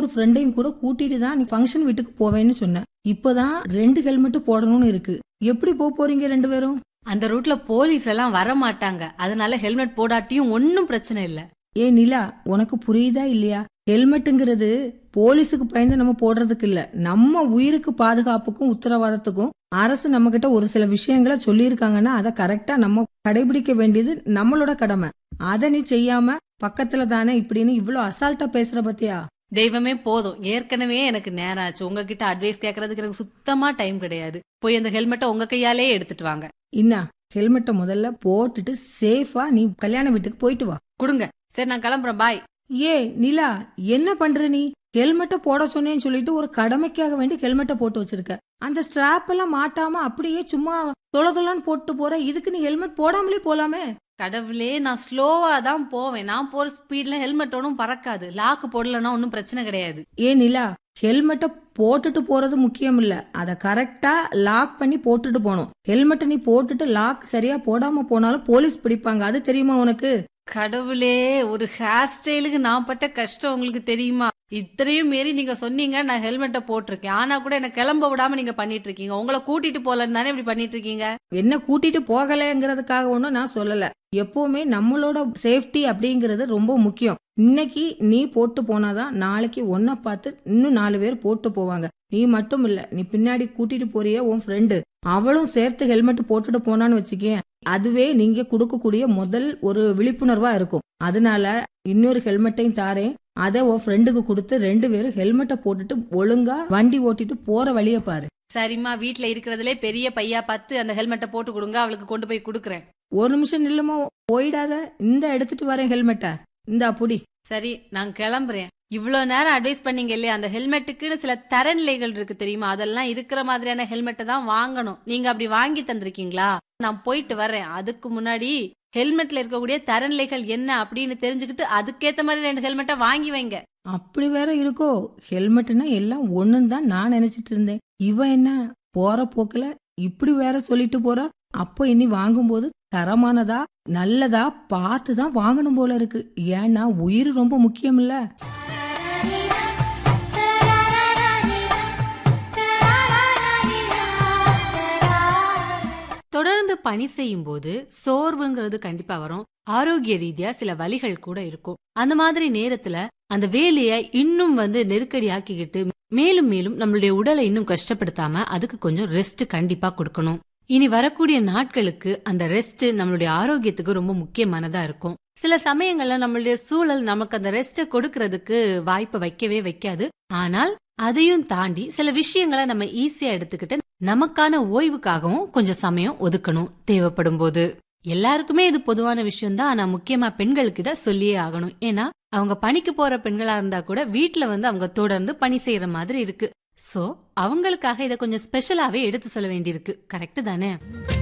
இன்னொரு ஃப்ரெண்டையும் கூட கூட்டிட்டு தான் நீ ஃபங்க்ஷன் வீட்டுக்கு போவேன்னு சொன்ன இப்பதான் ரெண்டு ஹெல்மெட் போடணும்னு இருக்கு எப்படி போக போறீங்க ரெண்டு பேரும் அந்த ரூட்ல போலீஸ் எல்லாம் வர மாட்டாங்க அதனால ஹெல்மெட் போடாட்டியும் ஒன்னும் பிரச்சனை இல்ல ஏ நிலா உனக்கு புரியுதா இல்லையா ஹெல்மெட்டுங்கிறது போலீஸுக்கு பயந்து நம்ம போடுறதுக்கு இல்ல நம்ம உயிருக்கு பாதுகாப்புக்கும் உத்தரவாதத்துக்கும் அரசு நம்ம கிட்ட ஒரு சில விஷயங்களை சொல்லியிருக்காங்கன்னா அதை கரெக்டா நம்ம கடைபிடிக்க வேண்டியது நம்மளோட கடமை அதை நீ செய்யாம பக்கத்துல தானே இப்படின்னு இவ்வளவு அசால்ட்டா பேசுற பத்தியா தெய்வமே போதும் ஏற்கனவே எனக்கு நேரம் ஆச்சு உங்ககிட்ட அட்வைஸ் கேட்கறதுக்கு எனக்கு சுத்தமா டைம் கிடையாது போய் அந்த ஹெல்மெட்டை உங்க கையாலே எடுத்துட்டு வாங்க இன்னா ஹெல்மெட்டை முதல்ல போட்டுட்டு சேஃபா நீ கல்யாண வீட்டுக்கு போயிட்டு வா கொடுங்க சரி நான் கிளம்புறேன் பாய் ஏ நிலா என்ன பண்ற நீ ஹெல்மெட்டை போட சொன்னேன்னு சொல்லிட்டு ஒரு கடமைக்காக வேண்டி ஹெல்மெட்டை போட்டு வச்சிருக்க அந்த ஸ்ட்ராப் எல்லாம் மாட்டாம அப்படியே சும்மா தொலை தொலைன்னு போட்டு போற இதுக்கு நீ ஹெல்மெட் போடாமலே போலாமே கடவுளே நான் ஸ்லோவா தான் போவேன் நான் போற ஸ்பீட்ல ஹெல்மெட் ஒன்றும் பறக்காது லாக்கு போடலன்னா ஒன்றும் பிரச்சனை கிடையாது ஏ நிலா ஹெல்மெட்டை போட்டுட்டு போறது முக்கியம் இல்ல அத கரெக்டா லாக் பண்ணி போட்டுட்டு போகணும் ஹெல்மெட்டை நீ போட்டுட்டு லாக் சரியா போடாம போனாலும் போலீஸ் பிடிப்பாங்க அது தெரியுமா உனக்கு கடவுளே ஒரு ஹேர் ஸ்டைலுக்கு நான் பட்ட கஷ்டம் உங்களுக்கு தெரியுமா இத்தனையும் மீறி நீங்க சொன்னீங்க நான் ஹெல்மெட்டை போட்டிருக்கேன் ஆனா கூட என்ன கிளம்ப விடாம நீங்க பண்ணிட்டு இருக்கீங்க உங்களை கூட்டிட்டு போலன்னு தானே இப்படி பண்ணிட்டு இருக்கீங்க என்ன கூட்டிட்டு போகலைங்கிறதுக்காக ஒன்றும் நான் சொல்லல எப்பவுமே நம்மளோட சேஃப்டி அப்படிங்கிறது ரொம்ப முக்கியம் இன்னைக்கு நீ போட்டு போனாதான் நாளைக்கு ஒன்ன பார்த்து இன்னும் நாலு பேர் போட்டு போவாங்க நீ மட்டும் இல்ல நீ பின்னாடி கூட்டிட்டு போறிய உன் ஃப்ரெண்டு அவளும் சேர்த்து ஹெல்மெட் போட்டுட்டு போனான்னு வச்சுக்கேன் அதுவே நீங்க கொடுக்கக்கூடிய முதல் ஒரு விழிப்புணர்வா இருக்கும் அதனால இன்னொரு ஹெல்மெட்டையும் தாரேன் அதை உன் ஃப்ரெண்டுக்கு கொடுத்து ரெண்டு பேரும் ஹெல்மெட்டை போட்டுட்டு ஒழுங்கா வண்டி ஓட்டிட்டு போற வழிய பாரு சரிம்மா வீட்ல இருக்கிறதுலே பெரிய பையா பார்த்து அந்த ஹெல்மெட்டை போட்டு கொடுங்க அவளுக்கு கொண்டு போய் கொடுக்குறேன் ஒரு நிமிஷம் நில்லுமா போயிடாத இந்த எடுத்துட்டு வரேன் ஹெல்மெட்டை இந்தா புடி சரி நான் கிளம்புறேன் இவ்வளவு நேரம் அட்வைஸ் பண்ணீங்க இல்லையா அந்த ஹெல்மெட்டுக்குன்னு சில தரநிலைகள் இருக்கு தெரியுமா அதெல்லாம் இருக்கிற மாதிரியான ஹெல்மெட்டை தான் வாங்கணும் நீங்க அப்படி வாங்கி தந்திருக்கீங்களா நான் போயிட்டு வர்றேன் அதுக்கு முன்னாடி ஹெல்மெட்ல இருக்கக்கூடிய தரநிலைகள் என்ன அப்படின்னு தெரிஞ்சுக்கிட்டு அதுக்கேத்த மாதிரி ரெண்டு ஹெல்மெட்டை வாங்கி வைங்க அப்படி வேற இருக்கோ ஹெல்மெட்னா எல்லாம் ஒண்ணுன்னு தான் நான் நினைச்சிட்டு இருந்தேன் இவ என்ன போற போக்குல இப்படி வேற சொல்லிட்டு போறா அப்போ இனி வாங்கும்போது தரமானதா நல்லதா பார்த்து தான் வாங்கணும் போல இருக்கு ஏன்னா உயிர் ரொம்ப முக்கியம் இல்ல தொடர்ந்து பணி செய்யும் போது சோர்வுங்கிறது கண்டிப்பா வரும் ஆரோக்கிய ரீதியா சில வலிகள் கூட இருக்கும் அந்த மாதிரி நேரத்துல அந்த வேலையை இன்னும் வந்து நெருக்கடி ஆக்கிக்கிட்டு மேலும் மேலும் நம்மளுடைய உடலை இன்னும் கஷ்டப்படுத்தாம அதுக்கு கொஞ்சம் ரெஸ்ட் கண்டிப்பா கொடுக்கணும் இனி வரக்கூடிய நாட்களுக்கு அந்த ரெஸ்ட் நம்மளுடைய ஆரோக்கியத்துக்கு ரொம்ப முக்கியமானதா இருக்கும் சில சமயங்கள்ல நம்மளுடைய சூழல் நமக்கு அந்த ரெஸ்ட கொடுக்கறதுக்கு வாய்ப்பு வைக்கவே வைக்காது ஆனால் அதையும் தாண்டி சில விஷயங்களை நம்ம ஈஸியா எடுத்துக்கிட்டு நமக்கான ஓய்வுக்காகவும் கொஞ்சம் சமயம் ஒதுக்கணும் தேவைப்படும் போது எல்லாருக்குமே இது பொதுவான விஷயம் தான் ஆனா முக்கியமா பெண்களுக்கு இதை சொல்லியே ஆகணும் ஏன்னா அவங்க பணிக்கு போற பெண்களா இருந்தா கூட வீட்ல வந்து அவங்க தொடர்ந்து பணி செய்யற மாதிரி இருக்கு சோ அவங்களுக்காக இதை கொஞ்சம் ஸ்பெஷலாவே எடுத்து சொல்ல வேண்டியிருக்கு கரெக்ட் தானே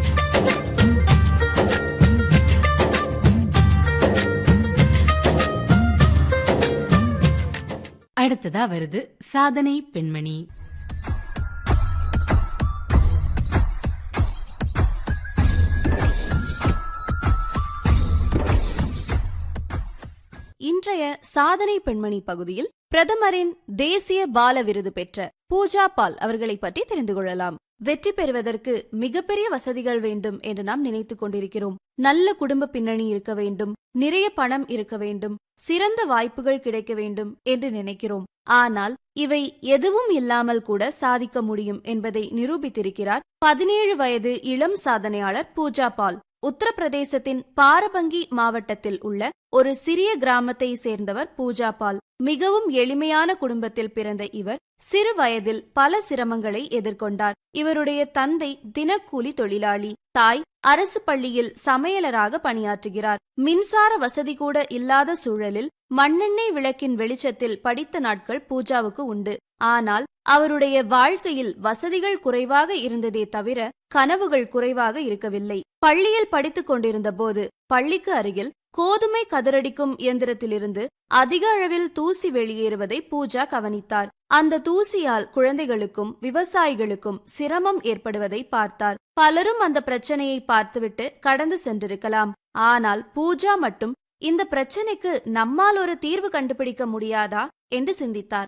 அடுத்ததா வருது சாதனை பெண்மணி இன்றைய சாதனை பெண்மணி பகுதியில் பிரதமரின் தேசிய பால விருது பெற்ற பூஜா பால் அவர்களை பற்றி தெரிந்து கொள்ளலாம் வெற்றி பெறுவதற்கு மிகப்பெரிய வசதிகள் வேண்டும் என்று நாம் நினைத்துக் கொண்டிருக்கிறோம் நல்ல குடும்ப பின்னணி இருக்க வேண்டும் நிறைய பணம் இருக்க வேண்டும் சிறந்த வாய்ப்புகள் கிடைக்க வேண்டும் என்று நினைக்கிறோம் ஆனால் இவை எதுவும் இல்லாமல் கூட சாதிக்க முடியும் என்பதை நிரூபித்திருக்கிறார் பதினேழு வயது இளம் சாதனையாளர் பூஜா பால் உத்தரப்பிரதேசத்தின் பாரபங்கி மாவட்டத்தில் உள்ள ஒரு சிறிய கிராமத்தை சேர்ந்தவர் பூஜா பால் மிகவும் எளிமையான குடும்பத்தில் பிறந்த இவர் சிறு வயதில் பல சிரமங்களை எதிர்கொண்டார் இவருடைய தந்தை தினக்கூலி தொழிலாளி தாய் அரசு பள்ளியில் சமையலராக பணியாற்றுகிறார் மின்சார வசதி கூட இல்லாத சூழலில் மண்ணெண்ணெய் விளக்கின் வெளிச்சத்தில் படித்த நாட்கள் பூஜாவுக்கு உண்டு ஆனால் அவருடைய வாழ்க்கையில் வசதிகள் குறைவாக இருந்ததே தவிர கனவுகள் குறைவாக இருக்கவில்லை பள்ளியில் படித்துக் கொண்டிருந்த போது பள்ளிக்கு அருகில் கோதுமை கதிரடிக்கும் இயந்திரத்திலிருந்து அதிக அளவில் தூசி வெளியேறுவதை பூஜா கவனித்தார் அந்த தூசியால் குழந்தைகளுக்கும் விவசாயிகளுக்கும் சிரமம் ஏற்படுவதை பார்த்தார் பலரும் அந்த பிரச்சனையை பார்த்துவிட்டு கடந்து சென்றிருக்கலாம் ஆனால் பூஜா மட்டும் இந்த பிரச்சனைக்கு நம்மால் ஒரு தீர்வு கண்டுபிடிக்க முடியாதா என்று சிந்தித்தார்